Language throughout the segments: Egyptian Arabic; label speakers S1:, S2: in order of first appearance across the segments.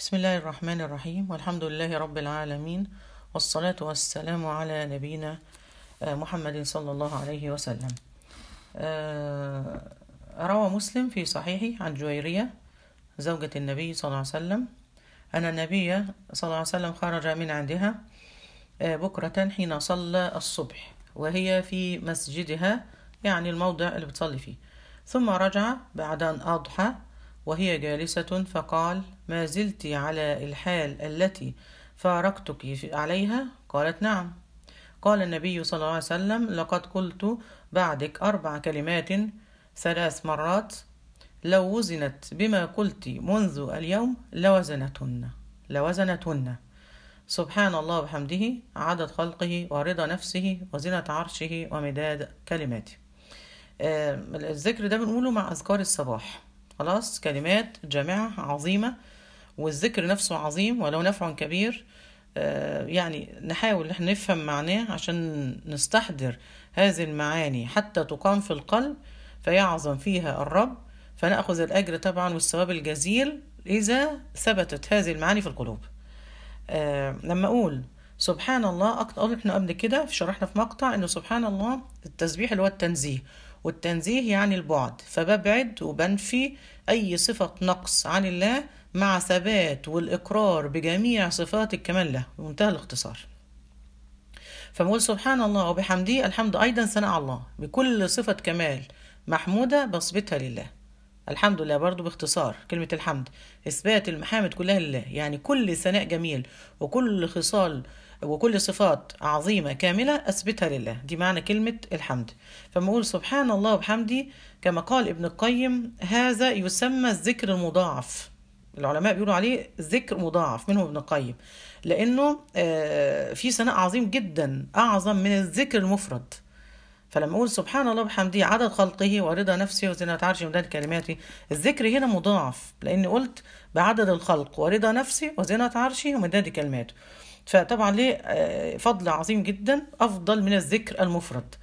S1: بسم الله الرحمن الرحيم والحمد لله رب العالمين والصلاة والسلام على نبينا آه، محمد صلى الله عليه وسلم آه، روى مسلم في صحيحه عن جويرية زوجة النبي صلى الله عليه وسلم أن النبي صلى الله عليه وسلم خرج من عندها آه، بكرة حين صلى الصبح وهي في مسجدها يعني الموضع اللي بتصلي فيه ثم رجع بعد أن أضحى وهي جالسة فقال ما زلت على الحال التي فارقتك في- عليها قالت نعم قال النبي صلى الله عليه وسلم لقد قلت بعدك أربع كلمات ثلاث مرات لو وزنت بما قلت منذ اليوم لوزنتهن لوزنتهن سبحان الله وبحمده عدد خلقه ورضا نفسه وزنة عرشه ومداد كلماته آه، الذكر ده بنقوله مع أذكار الصباح خلاص كلمات جامعة عظيمة والذكر نفسه عظيم ولو نفع كبير آه، يعني نحاول نحن نفهم معناه عشان نستحضر هذه المعاني حتى تقام في القلب فيعظم فيها الرب فنأخذ الأجر طبعا والثواب الجزيل إذا ثبتت هذه المعاني في القلوب آه لما اقول سبحان الله أكتر قلنا احنا قبل كده شرحنا في مقطع انه سبحان الله التسبيح اللي هو التنزيه والتنزيه يعني البعد فببعد وبنفي اي صفة نقص عن الله مع ثبات والاقرار بجميع صفات الكمال له بمنتهى الاختصار فبقول سبحان الله وبحمده الحمد أيضا ثناء على الله بكل صفة كمال محمودة بثبتها لله الحمد لله برضو باختصار كلمة الحمد إثبات المحامد كلها لله يعني كل ثناء جميل وكل خصال وكل صفات عظيمة كاملة أثبتها لله دي معنى كلمة الحمد فما أقول سبحان الله وبحمده كما قال ابن القيم هذا يسمى الذكر المضاعف العلماء بيقولوا عليه ذكر مضاعف منهم ابن القيم لانه آه، في ثناء عظيم جدا اعظم من الذكر المفرد فلما اقول سبحان الله بحمده عدد خلقه ورضا نفسه وزنة عرشه ومداد كلماته الذكر هنا مضاعف لاني قلت بعدد الخلق ورضا نفسه وزنة عرشه ومداد كلماته فطبعا ليه آه، فضل عظيم جدا افضل من الذكر المفرد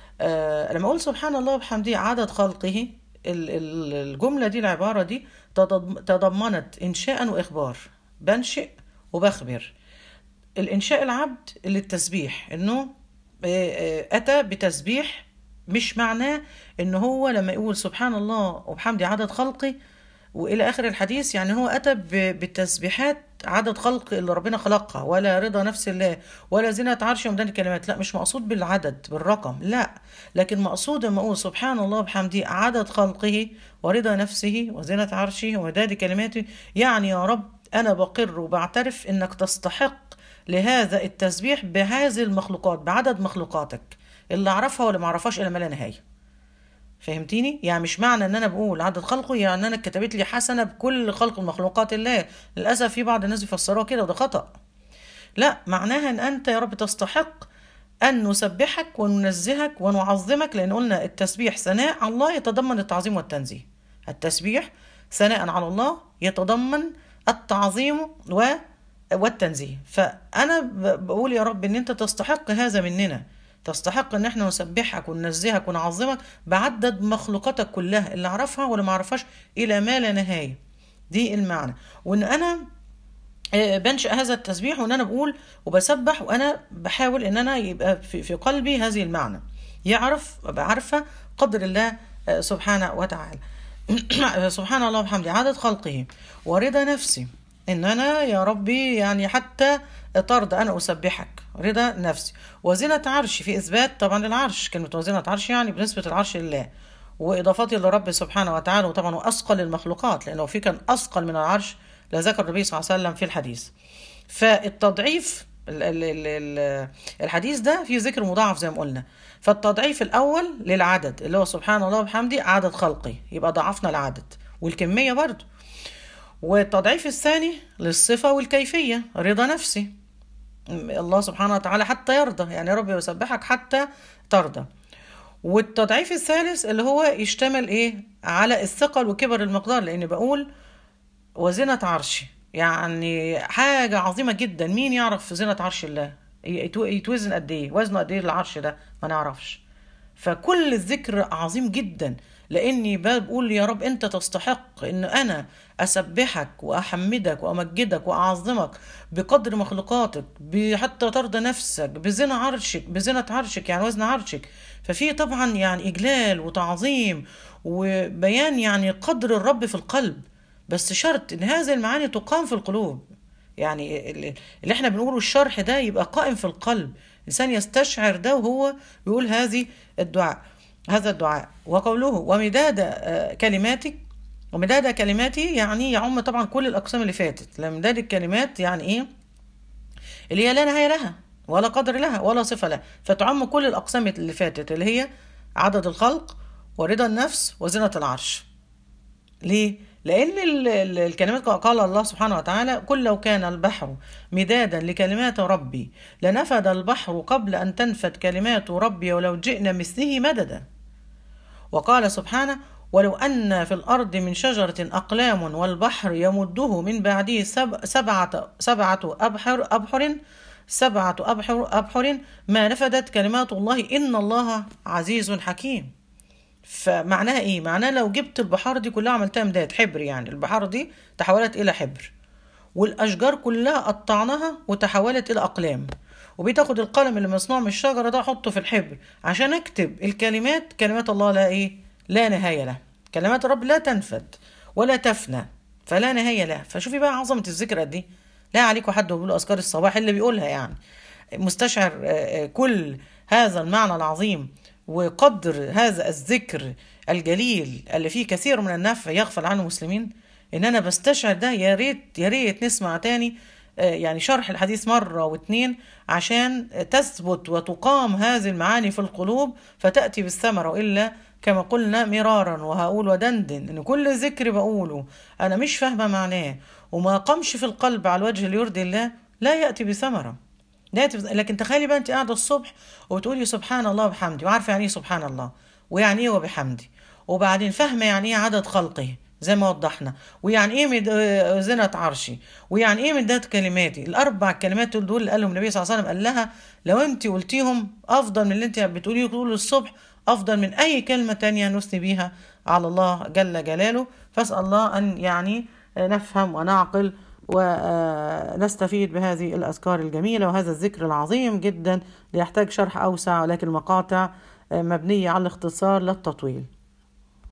S1: آه، لما اقول سبحان الله وبحمده عدد خلقه ال- ال- الجمله دي العباره دي تضم- تضمنت انشاء واخبار بنشئ وبخبر الانشاء العبد للتسبيح انه آه، آه، اتى بتسبيح مش معناه ان هو لما يقول سبحان الله وبحمده عدد خلقي والى اخر الحديث يعني هو اتى ب- بالتسبيحات عدد خلق اللي ربنا خلقها ولا رضا نفس الله ولا زينة عرش ومدان الكلمات لا مش مقصود بالعدد بالرقم لا لكن مقصود لما اقول سبحان الله وبحمده عدد خلقه ورضا نفسه وزينة عرشه ومداد كلماته يعني يا رب انا بقر وبعترف انك تستحق لهذا التسبيح بهذه المخلوقات بعدد مخلوقاتك اللي اعرفها ولا ما اعرفهاش الى ما لا نهايه فهمتيني؟ يعني مش معنى ان انا بقول عدد خلقه يعني انا كتبت لي حسنه بكل خلق مخلوقات الله، للاسف في بعض الناس بيفسروها كده وده خطأ. لا معناها ان انت يا رب تستحق ان نسبحك وننزهك ونعظمك لان قلنا التسبيح ثناء على الله يتضمن التعظيم والتنزيه. التسبيح ثناء على الله يتضمن التعظيم و والتنزيه فانا ب- بقول يا رب ان انت تستحق هذا مننا تستحق ان احنا نسبحك وننزهك ونعظمك بعدد مخلوقاتك كلها اللي اعرفها ولا ما اعرفهاش الى ما لا نهايه دي المعنى وان انا آه، بنشأ هذا التسبيح وان انا بقول وبسبح وانا بحاول ان انا يبقى في, في قلبي هذه المعنى يعرف ابقى عارفه قدر الله آه، سبحانه وتعالى سبحان الله وبحمده عدد خلقه ورضا نفسي ان انا يا ربي يعني حتى ترضى انا اسبحك رضا نفسي وزنة عرشي في اثبات طبعا العرش كلمه وزنة عرش يعني بنسبه العرش لله واضافتي لرب سبحانه وتعالى وطبعا هو اثقل المخلوقات لانه في كان اثقل من العرش لذكر النبي صلى الله عليه وسلم في الحديث فالتضعيف ال- ال- ال- ال- الحديث ده فيه ذكر مضاعف زي ما قلنا فالتضعيف الاول للعدد اللي هو سبحان الله وبحمده عدد خلقي يبقى ضعفنا العدد والكميه برضه والتضعيف الثاني للصفه والكيفيه رضا نفسي الله سبحانه وتعالى حتى يرضى يعني يا رب يسبحك حتى ترضى والتضعيف الثالث اللي هو يشتمل ايه على الثقل وكبر المقدار لان بقول وزنة عرشي يعني حاجة عظيمة جدا مين يعرف زنة عرش الله يتو- يتوزن قد ايه وزنه قد ايه العرش ده ما نعرفش فكل الذكر عظيم جدا لاني بقول يا رب انت تستحق ان انا اسبحك واحمدك وامجدك واعظمك بقدر مخلوقاتك حتى ترضى نفسك بزنا عرشك بزنة عرشك يعني وزن عرشك ففي طبعا يعني اجلال وتعظيم وبيان يعني قدر الرب في القلب بس شرط ان هذه المعاني تقام في القلوب يعني اللي احنا بنقوله الشرح ده يبقى قائم في القلب الانسان يستشعر ده وهو بيقول هذه الدعاء هذا الدعاء وقوله ومداد كلماتك ومداد كلماتي يعني يعم طبعا كل الاقسام اللي فاتت مداد الكلمات يعني ايه اللي هي لا نهايه لها ولا قدر لها ولا صفه لها فتعم كل الاقسام اللي فاتت اللي هي عدد الخلق ورضا النفس وزنه العرش ليه لأن الكلمات قال الله سبحانه وتعالى قل لو كان البحر مدادا لكلمات ربي لنفد البحر قبل أن تنفد كلمات ربي ولو جئنا مثله مددا وقال سبحانه ولو أن في الأرض من شجرة أقلام والبحر يمده من بعده سب سبعة, سبعة أبحر, أبحر سبعة أبحر, أبحر ما نفدت كلمات الله إن الله عزيز حكيم فمعناها ايه معناها لو جبت البحار دي كلها عملتها مداد حبر يعني البحار دي تحولت الى حبر والاشجار كلها قطعناها وتحولت الى اقلام وبتاخد القلم اللي مصنوع من الشجرة ده احطه في الحبر عشان اكتب الكلمات كلمات الله لا ايه لا نهاية له كلمات الرب لا تنفد ولا تفنى فلا نهاية له فشوفي بقى عظمة الذكر قد ايه لا عليكم حد بيقول اذكار الصباح اللي بيقولها يعني مستشعر كل هذا المعنى العظيم وقدر هذا الذكر الجليل اللي فيه كثير من النفع يغفل عنه المسلمين ان انا بستشعر ده يا ريت يا ريت نسمع تاني يعني شرح الحديث مرة واتنين عشان تثبت وتقام هذه المعاني في القلوب فتأتي بالثمرة وإلا كما قلنا مرارا وهقول ودندن ان كل ذكر بقوله انا مش فاهمة معناه وما قامش في القلب على الوجه اللي يرضي الله لا يأتي بثمرة لا يأتي لكن تخيلي بقى انت قاعدة الصبح وتقولي سبحان الله وبحمدي وعارفة يعني ايه سبحان الله ويعني ايه وبحمدي وبعدين فاهمة يعني ايه عدد خلقه زي ما وضحنا ويعني ايه مد... زنة عرشي ويعني ايه مدات كلماتي الاربع كلمات دول اللي قالهم النبي صلى الله عليه وسلم قال لها لو انت قلتيهم افضل من اللي انت بتقوليه طول الصبح افضل من اي كلمة تانية نثني بيها على الله جل جلاله فاسأل الله ان يعني نفهم ونعقل ونستفيد بهذه الأذكار الجميلة وهذا الذكر العظيم جدا ليحتاج شرح أوسع ولكن المقاطع مبنية على الاختصار لا التطويل